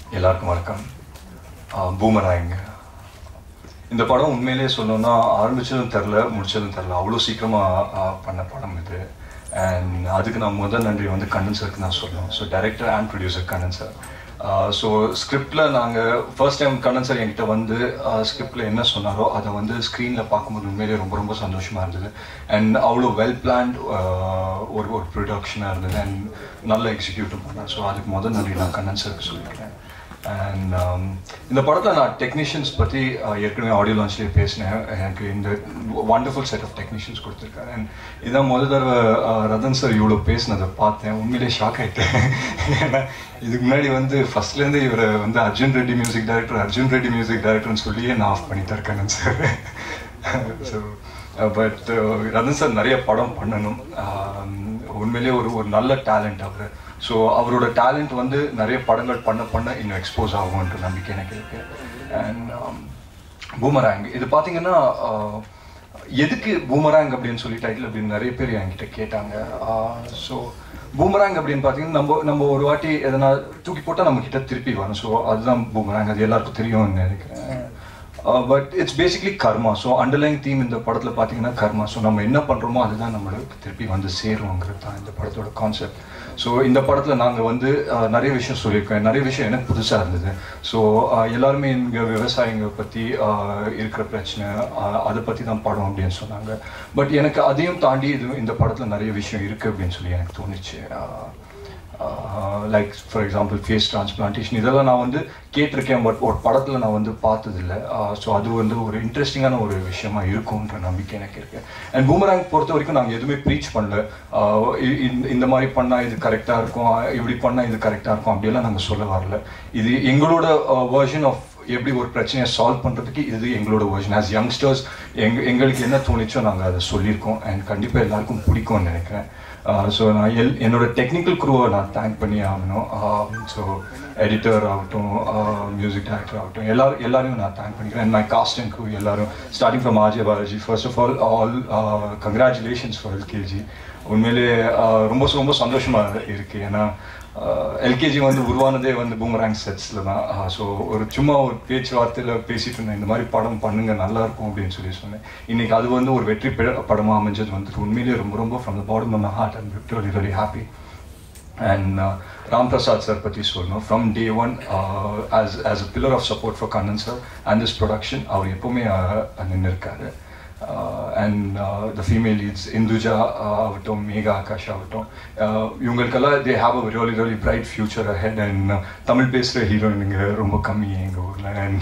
எல்லாருக்கும் வணக்கம் பூமராங்க இந்த படம் உண்மையிலேயே சொல்லணும்னா ஆரம்பிச்சதும் தெரில முடிச்சதும் தெரில அவ்வளோ சீக்கிரமாக பண்ண படம் இது அண்ட் அதுக்கு நான் முதல் நன்றி வந்து கண்ணன் சருக்கு நான் சொல்லணும் so director and producer Kannan sir so ஸ்கிரிப்டில் நாங்கள் ஃபர்ஸ்ட் டைம் கண்ணன் சார் என்கிட்ட வந்து ஸ்கிரிப்டில் என்ன சொன்னாரோ அதை வந்து ஸ்க்ரீனில் பார்க்கும்போது உண்மையிலேயே ரொம்ப ரொம்ப சந்தோஷமாக இருந்தது அண்ட் அவ்வளோ வெல் பிளான்ட் ஒரு ஒரு ப்ரொடக்ஷனாக இருந்தது அண்ட் நல்ல எக்ஸிக்யூட்டும் பண்ணேன் ஸோ அதுக்கு முதல் நன்றி நான் கண்ணன் சாருக்கு சொல்லிக்கிறேன் அண்ட் இந்த படத்தில் நான் டெக்னீஷியன்ஸ் பற்றி ஏற்கனவே ஆடியோ லான்ச்லேயே பேசினேன் எனக்கு இந்த வண்டர்ஃபுல் செட் ஆஃப் டெக்னீஷியன்ஸ் கொடுத்துருக்காரு அண்ட் இதான் முதல் தடவை ரதன் சார் இவ்வளோ பேசினதை பார்த்தேன் உண்மையிலே ஷாக் ஆகிட்டேன் ஏன்னா இதுக்கு முன்னாடி வந்து ஃபர்ஸ்ட்லேருந்து இவரை வந்து Arjun Reddy music director Arjun Reddy music டைரக்டர்னு சொல்லியே நான் ஆஃப் பண்ணிட்டு இருக்கேன் sir so but Rathan sir நிறைய படம் பண்ணணும் உண்மையிலேயே ஒரு ஒரு நல்ல டேலண்ட் அவர் ஸோ அவரோட டேலண்ட் வந்து நிறைய படங்கள் பண்ண பண்ண இன்னும் எக்ஸ்போஸ் ஆகும்ன்ற நம்பிக்கை எனக்கு இருக்கு அண்ட் பூமராங் இது பார்த்தீங்கன்னா எதுக்கு பூமராங் அப்படின்னு சொல்லி டைட்டில் அப்படின்னு நிறைய பேர் என்கிட்ட கேட்டாங்க ஸோ பூமராங் அப்படின்னு பார்த்தீங்கன்னா நம்ம நம்ம ஒரு வாட்டி எதனா தூக்கி போட்டால் நம்ம கிட்ட திருப்பி வரும் ஸோ அதுதான் பூமராங் அது எல்லாருக்கும் தெரியும்னு நினைக்கிறேன் but it's basically karma so underlying theme இந்த படத்தில் பார்த்தீங்கன்னா கர்மா ஸோ நம்ம என்ன பண்ணுறோமோ அதுதான் நம்மளுக்கு திருப்பி வந்து சேருவோங்கிறது தான் இந்த படத்தோட கான்செப்ட் ஸோ இந்த படத்தில் நாங்கள் வந்து நிறைய விஷயம் சொல்லியிருக்கோம் நிறைய விஷயம் எனக்கு புதுசாக இருந்தது ஸோ எல்லாருமே இங்கே விவசாயிங்க பற்றி இருக்கிற பிரச்சனை அதை பற்றி தான் படம் அப்படின்னு சொன்னாங்க பட் எனக்கு அதையும் தாண்டி இது இந்த படத்தில் நிறைய விஷயம் இருக்குது அப்படின்னு சொல்லி எனக்கு தோணுச்சு like for example face transplantation இதெல்லாம் நான் வந்து கேட்டிருக்கேன் பட் ஒரு படத்தில் நான் வந்து பார்த்ததில்ல ஸோ அது வந்து ஒரு இன்ட்ரெஸ்டிங்கான ஒரு விஷயமா இருக்கும்ன்ற நம்பிக்கை எனக்கு இருக்கு அண்ட் பூமராங் பொறுத்த வரைக்கும் நாங்கள் எதுவுமே ப்ரீச் பண்ணல இந்த மாதிரி பண்ணால் இது கரெக்டாக இருக்கும் இப்படி பண்ணால் இது கரெக்டாக இருக்கும் அப்படியெல்லாம் நாங்கள் சொல்ல வரல இது எங்களோட வேர்ஷன் ஆஃப் எப்படி ஒரு பிரச்சனையை சால்வ் பண்ணுறதுக்கு இது எங்களோட வேர்ஷன் ஆஸ் யங்ஸ்டர்ஸ் எங் எங்களுக்கு என்ன தோணிச்சோ நாங்கள் அதை சொல்லியிருக்கோம் அண்ட் கண்டிப்பாக எல்லாருக்கும் பிடிக்கும்னு நினைக்கிறேன் ஸோ நான் எல் என்னோட டெக்னிக்கல் குரூவை நான் தேங்க் பண்ணி ஆகணும் ஸோ எடிட்டர் ஆகட்டும் மியூசிக் டைரக்டர் ஆகட்டும் எல்லாரும் எல்லாரையும் நான் தேங்க் பண்ணிக்கிறேன் மை காஸ்ட் அண்ட் க்ரூ எல்லாரும் starting from RJ Balaji first of all all congratulations for LKG உண்மையிலே ரொம்ப ரொம்ப சந்தோஷமாக இருக்குது ஏன்னா எல்கேஜி வந்து உருவானதே வந்து பூமராங் செட்ஸில் தான் ஸோ ஒரு சும்மா ஒரு பேச்சுவார்த்தையில் பேசிட்டு இருந்தேன் இந்த மாதிரி படம் பண்ணுங்க நல்லா இருக்கும் அப்படின்னு சொல்லி சொன்னேன் இன்னைக்கு அது வந்து ஒரு வெற்றி படமாக அமைஞ்சது வந்துட்டு உண்மையிலேயே ரொம்ப ரொம்ப from the bottom of my heart and really really happy and Ram Prasad sir பற்றி சொல்லணும் from day one as as a pillar of support for Kannan sir and this production அவர் எப்போவுமே நின்று இருக்காரு and the female leads Induja ஆகட்டும் மேகா ஆகாஷ் ஆகட்டும் இவங்களுக்கெல்லாம் they have a really really bright future ahead and Tamil பேசுகிற ஹீரோயினுங்க ரொம்ப கம்மி எங்கள் ஊரில் அண்ட்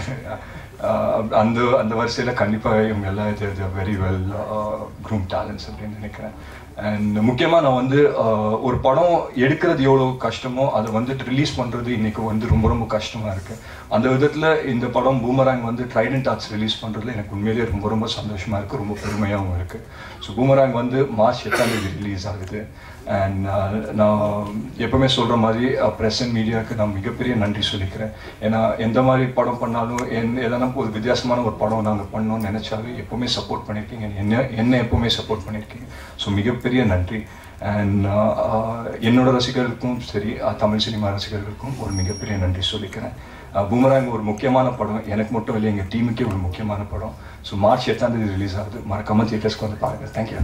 அந்த அந்த வரிசையில் கண்டிப்பாக இவங்க எல்லாம் இது வெரி வெல் க்ரூம் டேலண்ட்ஸ் அப்படின்னு நினைக்கிறேன் அண்ட் முக்கியமாக நான் வந்து ஒரு படம் எடுக்கிறது எவ்வளோ கஷ்டமோ அதை வந்துட்டு ரிலீஸ் பண்ணுறது இன்னைக்கு வந்து ரொம்ப ரொம்ப கஷ்டமாக இருக்குது அந்த விதத்தில் இந்த படம் பூமராங் வந்து ட்ரைடன்ட் ஆர்ட்ஸ் ரிலீஸ் பண்ணுறதுல எனக்கு உண்மையிலேயே ரொம்ப ரொம்ப சந்தோஷமாக இருக்குது ரொம்ப பெருமையாகவும் இருக்குது ஸோ பூமராங் வந்து மார்ச் எட்டாம் தேதி ரிலீஸ் ஆகுது அண்ட் நான் எப்பவுமே சொல்கிற மாதிரி ப்ரெஸ் அண்ட் மீடியாவுக்கு நான் மிகப்பெரிய நன்றி சொல்லிக்கிறேன் ஏன்னா எந்த மாதிரி படம் பண்ணாலும் என் எதனா ஒரு வித்தியாசமான ஒரு படம் நாங்கள் பண்ணோம்னு நினச்சாலும் எப்போவுமே சப்போர்ட் பண்ணியிருக்கீங்க என்ன என்ன எப்போவுமே சப்போர்ட் பண்ணியிருக்கீங்க ஸோ மிகப்பெரிய நன்றி அண்ட் என்னோட ரசிகர்களுக்கும் சரி தமிழ் சினிமா ரசிகர்களுக்கும் ஒரு மிகப்பெரிய நன்றி சொல்லிக்கிறேன் பூமராங் ஒரு முக்கியமான படம் எனக்கு மட்டும் இல்லை எங்கள் டீமுக்கே ஒரு முக்கியமான படம் ஸோ மார்ச் எட்டாம் தேதி ரிலீஸ் ஆகுது மறக்காம தியேட்டர்ஸ்க்கு வந்து பாருங்கள் தேங்க்யூ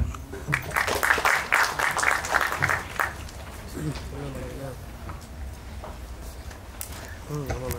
ம் ஆமாண்ணா